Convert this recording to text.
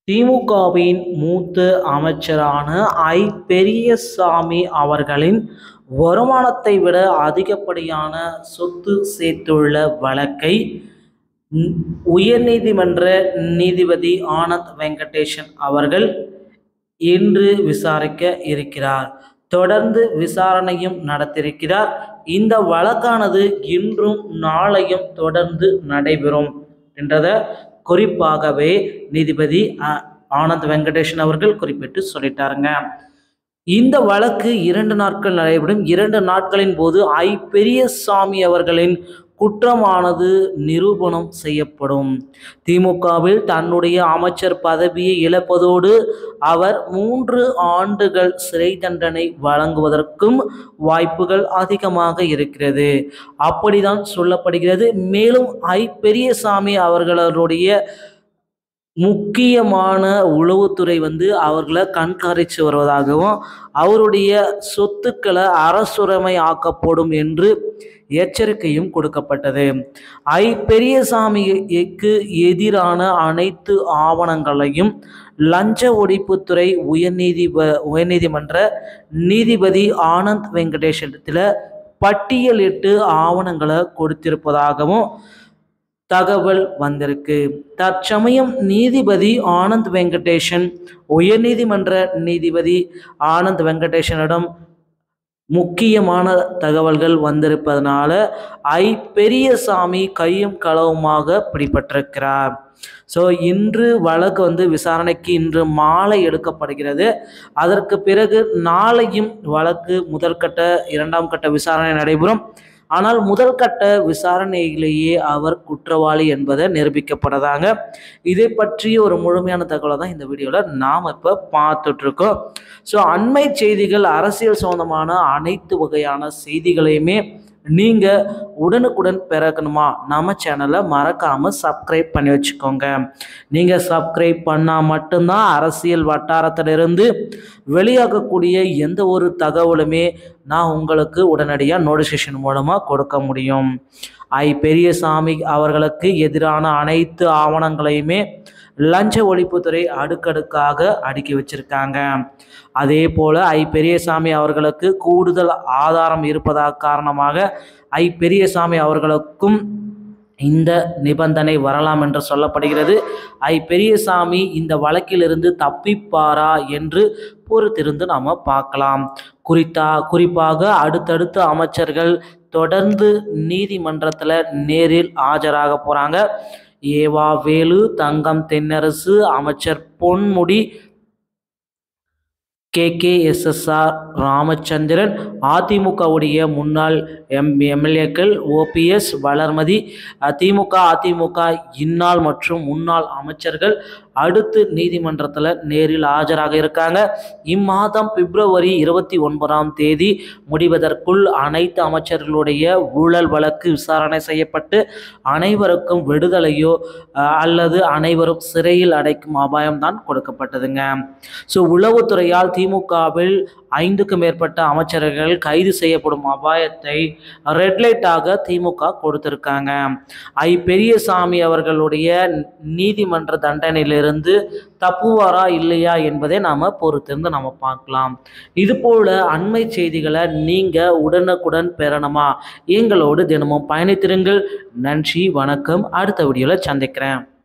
திமுகவின் மூத்த அமைச்சரான ஐ பெரியசாமி அவர்களின் வருமானத்தை விட அதிகப்படியான சொத்து சேர்த்துள்ள வழக்கை ம், உயர்நீதிமன்ற நீதிபதி ஆனந்த் வெங்கடேஷன் அவர்கள் இன்று விசாரிக்க இருக்கிறார் தொடர்ந்து விசாரணையும் நடத்தியிருக்கிறார் இந்த வழக்கானது இன்றும் நாளையும் தொடர்ந்து நடைபெறும் என்றதை குறிப்பாகவே நீதிபதி அ- ஆனந்த் வெங்கடேஷன் அவர்கள் குறிப்பிட்டு சொல்லிட்டாருங்க இந்த வழக்கு இரண்டு நாட்கள் நடைபெறும் இரண்டு நாட்களின் போது ஐ பெரியசாமி அவர்களின் குற்றமானது நிரூபணம் செய்யப்படும் திமுகவில் தன்னுடைய அமைச்சர் பதவியை இழப்பதோடு அவர் மூன்று ஆண்டுகள் சிறை தண்டனை வழங்குவதற்கும் வாய்ப்புகள் அதிகமாக இருக்கிறது அப்படிதான் சொல்லப்படுகிறது மேலும் ஐ பெரியசாமி அவர்களுடைய முக்கியமான உளவுத்துறை வந்து அவர்களை கண்காணித்து வருவதாகவும் அவருடைய சொத்துக்களை அரசுரிமை ஆக்கப்படும் என்று எச்சரிக்கையும் கொடுக்கப்பட்டது ஐ பெரியசாமிக்கு எதிரான அனைத்து ஆவணங்களையும் லஞ்ச ஒழிப்புத்துறை உயர்நீதி உயர்நீதிமன்ற நீதிபதி ஆனந்த் வெங்கடேஷத்தில் பட்டியலிட்டு ஆவணங்களை கொடுத்திருப்பதாகவும் தகவல் வந்திருக்கு தற்சமயம் நீதிபதி ஆனந்த் வெங்கடேஷன் உயர்நீதிமன்ற நீதிபதி ஆனந்த் வெங்கடேஷனிடம் முக்கியமான தகவல்கள் வந்திருப்பதனால ஐ பெரியசாமி கையும் களவுமாக பிடிபட்டிருக்கிறார் ஸோ இன்று வழக்கு வந்து விசாரணைக்கு இன்று மாலை எடுக்கப்படுகிறது அதற்கு பிறகு நாளையும் வழக்கு முதற்கட்ட இரண்டாம் கட்ட விசாரணை நடைபெறும் ஆனால் முதல் கட்ட விசாரணையிலேயே அவர் குற்றவாளி என்பதை நிரூபிக்கப்பட்டதாங்க இதை பற்றிய ஒரு முழுமையான தகவலை தான் இந்த வீடியோவில் நாம் இப்போ பார்த்துட்ருக்கோம் ஸோ அண்மை செய்திகள் அரசியல் சம்பந்தமான அனைத்து வகையான செய்திகளையுமே நீங்கள் உடனுக்குடன் பிறக்கணுமா நம்ம சேனலை மறக்காமல் சப்ஸ்கிரைப் பண்ணி வச்சுக்கோங்க நீங்கள் சப்ஸ்கிரைப் பண்ணால் மட்டும்தான் அரசியல் வட்டாரத்திலிருந்து வெளியாகக்கூடிய எந்த ஒரு தகவலுமே நான் உங்களுக்கு உடனடியாக நோட்டிஃபிகேஷன் மூலமாக கொடுக்க முடியும் ஐ பெரியசாமி அவர்களுக்கு எதிரான அனைத்து ஆவணங்களையுமே லஞ்ச ஒழிப்புத்துறை அடுக்கடுக்காக அடுக்கி வச்சிருக்காங்க அதே போல் ஐ பெரியசாமி அவர்களுக்கு கூடுதல் ஆதாரம் இருப்பதாக காரணமாக ஐ பெரியசாமி அவர்களுக்கும் இந்த நிபந்தனை வரலாம் என்று சொல்லப்படுகிறது ஐ பெரியசாமி இந்த வழக்கிலிருந்து தப்பிப்பாரா என்று பொறுத்திருந்து நாம் பார்க்கலாம் குறித்தா குறிப்பாக அடுத்தடுத்த அமைச்சர்கள் தொடர்ந்து நீதிமன்றத்தில் நேரில் ஆஜராக போகிறாங்க ஏவா வேலு தங்கம் தென்னரசு அமைச்சர் Ponmudi K K SSR Ramachandran அதிமுகவுடைய முன்னாள் எம் எம்எல்ஏக்கள் ஓபிஎஸ் வளர்மதி திமுக அதிமுக இந்நாள் மற்றும் முன்னாள் அமைச்சர்கள் அடுத்து நீதிமன்றத்தில் நேரில் ஆஜராக இருக்காங்க இம்மாதம் பிப்ரவரி இருபத்தி ஒன்பதாம் தேதி முடிவதற்குள் அனைத்து அமைச்சர்களுடைய ஊழல் வழக்கு விசாரணை செய்யப்பட்டு அனைவருக்கும் விடுதலையோ அஹ், அல்லது அனைவரும் சிறையில் அடைக்கும் அபாயம்தான் கொடுக்கப்பட்டதுங்க ஸோ உளவுத்துறையால் திமுகவில் ஐந்துக்கும் மேற்பட்ட அமைச்சர்கள் கைது செய்யப்படும் அபாயத்தை ரெட் லைட்டாக திமுக கொடுத்திருக்காங்க ஐ பெரியசாமி அவர்களுடைய நீதிமன்ற தண்டனையிலிருந்து தப்புவாரா இல்லையா என்பதை நாம் பொறுத்திருந்து நம்ம பார்க்கலாம் இது போல அண்மை செய்திகளை நீங்கள் உடனுக்குடன் பெறணுமா எங்களோடு தினமும் பயணித்திருங்கள் நன்றி வணக்கம் அடுத்த வீடியோவில் சந்திக்கிறேன்